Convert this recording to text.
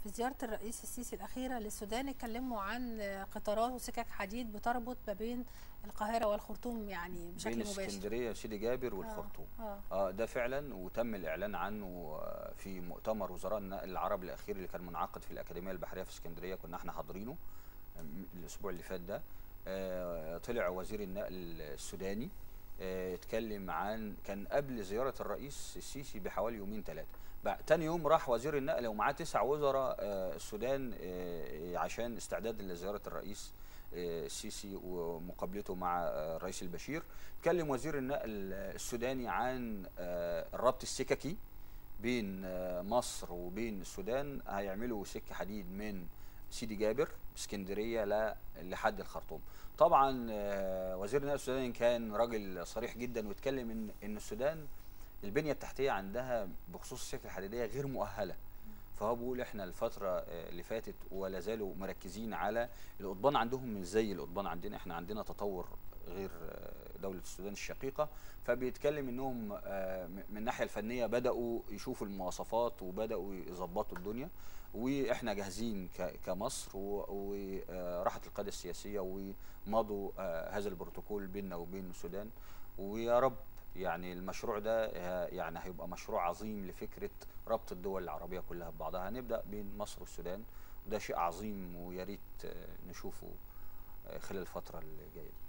في زياره الرئيس السيسي الاخيره للسودان اتكلموا عن قطارات وسكك حديد بتربط ما بين القاهره والخرطوم يعني بشكل بين مباشر اسكندريه سيدي جابر والخرطوم اه اه ده فعلا وتم الاعلان عنه آه، في مؤتمر وزراء النقل العرب الاخير اللي كان منعقد في الاكاديميه البحريه في اسكندريه كنا احنا حاضرينه آم، الاسبوع اللي فات ده آه، طلع وزير النقل السوداني آه، اتكلم عن كان قبل زياره الرئيس السيسي بحوالي يومين ثلاثه بقى تاني يوم راح وزير النقل ومعاه تسع وزراء آه، السودان آه، عشان استعداد لزياره الرئيس آه، السيسي ومقابلته مع آه، الرئيس البشير اتكلم وزير النقل السوداني عن آه، الربط السككي بين آه، مصر وبين السودان هيعملوا سكه حديد من سيدي جابر اسكندريه ل- لحد الخرطوم طبعا آه، وزير النقل السوداني كان راجل صريح جدا واتكلم ان ان السودان البنيه التحتيه عندها بخصوص السكه الحديديه غير مؤهله فهو بيقول احنا الفتره آه، اللي فاتت ولا زالوا مركزين على القضبان عندهم مش زي القضبان عندنا احنا عندنا تطور غير آه، دوله السودان الشقيقه فبيتكلم انهم آه، م- من الناحيه الفنيه بداوا يشوفوا المواصفات وبداوا يظبطوا الدنيا واحنا جاهزين ك- كمصر وراحت القاده السياسيه ومضوا آه، هذا البروتوكول بيننا وبين السودان ويا رب يعني المشروع ده آه، يعني هيبقى مشروع عظيم لفكره ربط الدول العربيه كلها ببعضها هنبدا بين مصر والسودان وده شيء عظيم ويا ريت آه، نشوفه آه، خلال الفتره اللي جايه دي